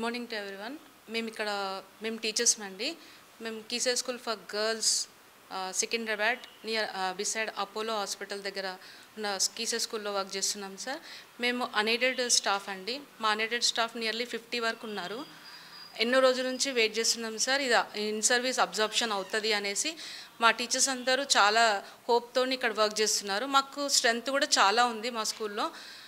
Morning to everyone మేము ఇక్కడ మేము టీచర్స్ అండి మేము Keyes school for girls Secunderabad near beside Apollo hospital దగ్గర ఉన్న కీసే స్కూల్లో వర్క్ చేస్తున్నాం సార్ మేము అన్ఎయిడెడ్ స్టాఫ్ అండి మా అన్ఎయిడెడ్ స్టాఫ్ నియర్లీ ఫిఫ్టీ వరకు ఉన్నారు ఎన్నో రోజుల నుంచి వెయిట్ చేస్తున్నాం సార్ ఇది ఇన్ సర్వీస్ అబ్జర్ప్షన్ అవుతుంది అనేసి మా టీచర్స్ అందరూ చాలా హోప్తో ఇక్కడ వర్క్ చేస్తున్నారు మాకు స్ట్రెంగ్త్ కూడా చాలా ఉంది మా స్కూల్లో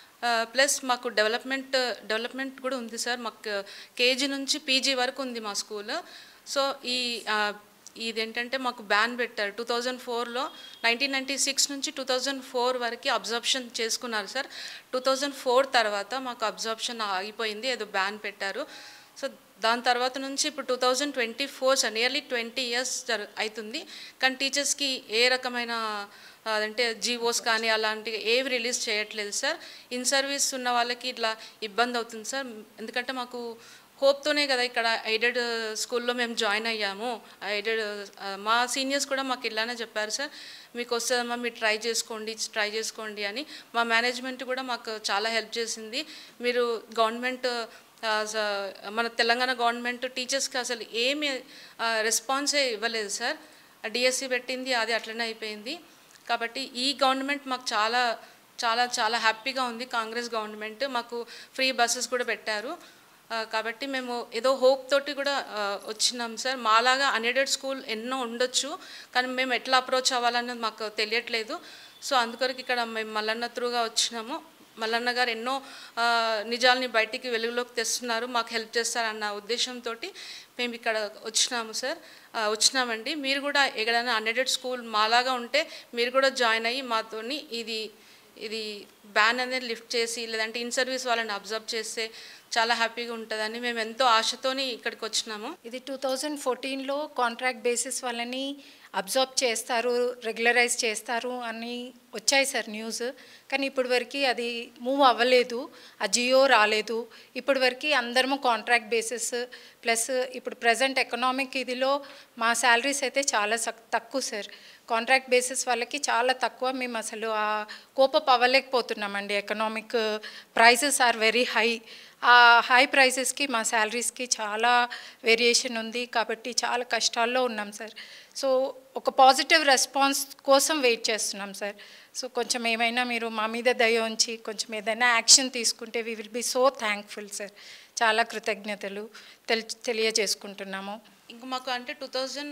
ప్లస్ మాకు డెవలప్మెంట్ డెవలప్మెంట్ కూడా ఉంది సార్ మాకు కేజీ నుంచి పీజీ వరకు ఉంది మా స్కూల్ సో ఈ ఆ, ఇదేంటంటే మాకు బ్యాన్ పెట్టారు టూ థౌజండ్ ఫోర్లో నైన్టీన్ నైంటీ సిక్స్ నుంచి టూ థౌజండ్ ఫోర్ వరకు అబ్జర్ప్షన్ చేసుకున్నారు సార్ టూ థౌజండ్ ఫోర్ తర్వాత మాకు అబ్జర్ప్షన్ ఆగిపోయింది ఏదో బ్యాన్ పెట్టారు సో దాని తర్వాత నుంచి ఇప్పుడు two thousand twenty four sir nearly twenty years జరు అవుతుంది కానీ టీచర్స్కి ఏ రకమైన ఆ, అంటే జీవోస్ కానీ అలాంటివి ఏవి రిలీజ్ చేయట్లేదు సార్ ఇన్ సర్వీస్ ఉన్న వాళ్ళకి ఇట్లా ఇబ్బంది అవుతుంది సార్ ఎందుకంటే మాకు హోప్తోనే కదా ఇక్కడ ఎయిడెడ్ స్కూల్లో మేము జాయిన్ అయ్యాము ఎయిడెడ్ మా సీనియర్స్ కూడా మాకు ఇలానే చెప్పారు సార్ మీకు వస్తుందమ్మా మీరు ట్రై చేసుకోండి ట్రై చేసుకోండి అని మా మేనేజ్మెంట్ కూడా మాకు చాలా హెల్ప్ చేసింది మీరు గవర్నమెంట్ ఆ, స- మన తెలంగాణ గవర్నమెంట్ టీచర్స్కి అసలు ఏమి రెస్పాన్సే ఇవ్వలేదు సార్ డిఎస్సి పెట్టింది అది అట్లనే అయిపోయింది కాబట్టి ఈ గవర్నమెంట్ మాకు చాలా చాలా చాలా హ్యాపీగా ఉంది కాంగ్రెస్ గవర్నమెంట్ మాకు ఫ్రీ బస్సెస్ కూడా పెట్టారు ఆ, కాబట్టి మేము ఏదో హోప్ తోటి కూడా ఆ, వచ్చినాం సార్ మాలాగా అన్ఎడెడ్ స్కూల్ ఎన్నో ఉండొచ్చు కానీ మేము ఎట్లా అప్రోచ్ అవ్వాలన్నది మాకు తెలియట్లేదు సో అందుకొరకు ఇక్కడ మేము మల్లన్న త్రూగా వచ్చినాము మల్లన్న గారు ఎన్నో ఆ, నిజాల్ని బయటికి వెలుగులోకి తెస్తున్నారు మాకు హెల్ప్ చేస్తారన్న ఉద్దేశంతో మేము ఇక్కడ వచ్చినాము సార్ ఆ, వచ్చినామండి మీరు కూడా ఎక్కడైనా అన్ఎడెడ్ స్కూల్ మాలాగా ఉంటే మీరు కూడా జాయిన్ అయ్యి మాతోని ఇది ఇది బ్యాన్ అనేది లిఫ్ట్ చేసి లేదంటే ఇన్ సర్వీస్ వాళ్ళని అబ్జర్వ్ చేస్తే చాలా హ్యాపీగా ఉంటుందని మేము ఎంతో ఆశతోని ఇక్కడికి వచ్చినాము ఇది టూ థౌజండ్ ఫోర్టీన్లో కాంట్రాక్ట్ బేసిస్ వాళ్ళని అబ్జర్వ్ చేస్తారు రెగ్యులరైజ్ చేస్తారు అని వచ్చాయి సార్ న్యూస్ కానీ ఇప్పటి వరకు అది మూవ్ అవ్వలేదు ఆ జియో రాలేదు ఇప్పటి వరకు అందరము కాంట్రాక్ట్ బేసిస్ ప్లస్ ఇప్పుడు ప్రజెంట్ ఎకనామిక్ ఇదిలో మా శాలరీస్ అయితే చాలా సక్- తక్కువ సార్ కాంట్రాక్ట్ బేసిస్ వాళ్ళకి చాలా తక్కువ మేము అసలు ఆ కోపప్ అవ్వలేకపోతున్నామండి economic prices are very high ఆ హై ప్రైసెస్కి మా శాలరీస్కి చాలా వేరియేషన్ ఉంది కాబట్టి చాలా కష్టాల్లో ఉన్నాం సార్ సో ఒక పాజిటివ్ రెస్పాన్స్ కోసం వెయిట్ చేస్తున్నాం సార్ సో కొంచెం ఏమైనా మీరు మా మీద దయ ఉంచి కొంచెం ఏదైనా యాక్షన్ తీసుకుంటే we will be so thankful sir చాలా కృతజ్ఞతలు తెల్ తెలియజేసుకుంటున్నాము ఇంకా మాకు అంటే టూ థౌజండ్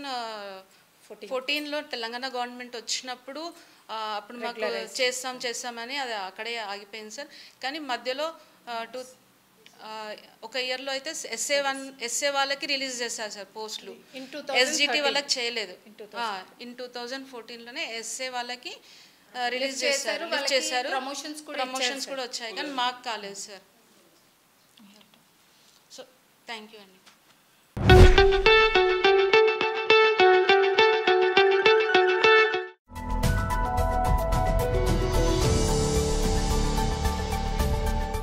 ఫోర్టీన్లో తెలంగాణ గవర్నమెంట్ వచ్చినప్పుడు ఆ, అప్పుడు మాకు చేస్తాం చేస్తామని అది అక్కడే ఆగిపోయింది సార్ కానీ మధ్యలో టూ ఒక ఇయర్లో అయితే ఎస్ఏ వన్ ఎస్ఏ వాళ్ళకి రిలీజ్ చేశారు సార్ పోస్టులు In ఎస్జిటి 2013. వాళ్ళకి చేయలేదు ఇన్ టూ థౌజండ్ ఫోర్టీన్లోనే ఎస్ఏ వాళ్ళకి రిలీజ్ Lift చేశారు, చేశారు lift వాళ్ళకి చేశారు promotions కూడా ఇచ్చారు ప్రమోషన్స్ సార్. కూడా వచ్చాయి కానీ మాకు కాలేదు సార్ సో థ్యాంక్ యూ అండి